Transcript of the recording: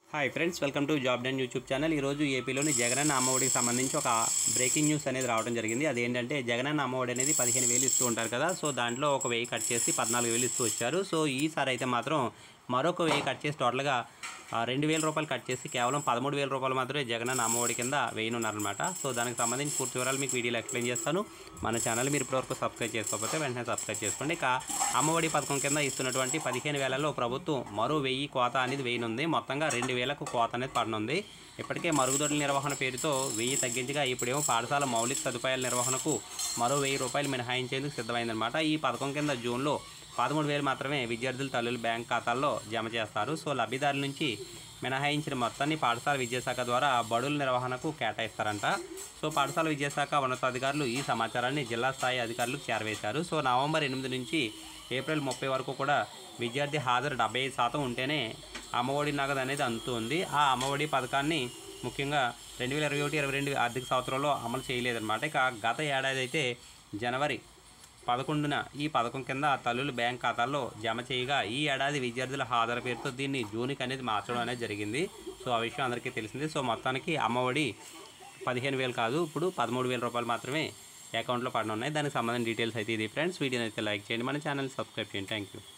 hi friends welcome to job done YouTube channel ఈరోజు ఏపీలోని జగనన్న అమ్మఒడికి సంబంధించి ఒక బ్రేకింగ్ న్యూస్ అనేది రావడం జరిగింది అదేంటంటే జగనన్న అమ్మఒడి అనేది పదిహేను వేలు ఇస్తూ ఉంటారు కదా సో దాంట్లో ఒక వెయ్యి కట్ చేసి పద్నాలుగు వేలు ఇస్తూ వచ్చారు సో ఈసారి అయితే మాత్రం మరొక వెయ్యి కట్ చేసి టోటల్గా ఆ, రెండు వేల రూపాయలు కట్ చేసి కేవలం పదమూడు వేల రూపాయలు మాత్రమే జగనన్న అమ్మఒడి కింద వేయనున్నారనమాట సో దానికి సంబంధించి పూర్తి వివరాలు మీకు వీడియోలో ఎక్స్ప్లెయిన్ చేస్తాను మన ఛానల్ మీరు ఇప్పటివరకు సబ్స్క్రైబ్ చేసుకోకపోతే వెంటనే సబ్స్క్రైబ్ చేసుకోండి ఇక అమ్మఒడి పథకం కింద ఇస్తున్నటువంటి పదిహేను వేలలో ప్రభుత్వం మరో వెయ్యి కోత అనేది వేయనుంది మొత్తంగా రెండు వేలకు కోత అనేది పడనుంది ఇప్పటికే మరుగుదొడ్ల నిర్వహణ పేరుతో వెయ్యి తగ్గించగా ఇప్పుడేమో పాఠశాల మౌలిక సదుపాయాల నిర్వహణకు మరో వెయ్యి రూపాయలు మినహాయించేందుకు సిద్ధమైందనమాట ఈ పథకం కింద జూన్లో పదమూడు వేలు మాత్రమే విద్యార్థుల తల్లుల బ్యాంక్ ఖాతాల్లో జమ చేస్తారు సో లబ్ధిదారుల నుంచి మినహాయించిన మొత్తాన్ని పాఠశాల విద్యాశాఖ ద్వారా బడుల నిర్వహణకు కేటాయిస్తారంట సో పాఠశాల విద్యాశాఖ ఉన్నతాధికారులు ఈ సమాచారాన్ని జిల్లా స్థాయి అధికారులకు చేరవేశారు సో నవంబర్ ఎనిమిది నుంచి ఏప్రిల్ ముప్పై వరకు కూడా విద్యార్థి హాజరు డెబ్బై ఐదు శాతం ఉంటేనే అమ్మఒడి నగదు అనేది అందుతుంది ఆ అమ్మఒడి పథకాన్ని ముఖ్యంగా రెండు వేల ఇరవై ఒకటి ఇరవై రెండు ఆర్థిక సంవత్సరంలో అమలు చేయలేదన్నమాట ఇక గత ఏడాది అయితే జనవరి పదకొండున ఈ పథకం కింద తల్లులు బ్యాంక్ ఖాతాల్లో జమ చేయగా ఈ ఏడాది విద్యార్థుల హాజరు పేరుతో దీన్ని జూన్కి అనేది మార్చడం అనేది జరిగింది సో ఆ విషయం అందరికీ తెలిసింది సో మొత్తానికి అమ్మఒడి పదిహేను వేలు కాదు ఇప్పుడు పదమూడు వేల రూపాయలు మాత్రమే అకౌంట్లో పడిన ఉన్నాయి దానికి సంబంధించిన డీటెయిల్స్ అయితే ఇది ఫ్రెండ్స్ వీడియోని అయితే లైక్ చేయండి మన ఛానల్ సబ్స్క్రైబ్ చేయండి థ్యాంక్ యూ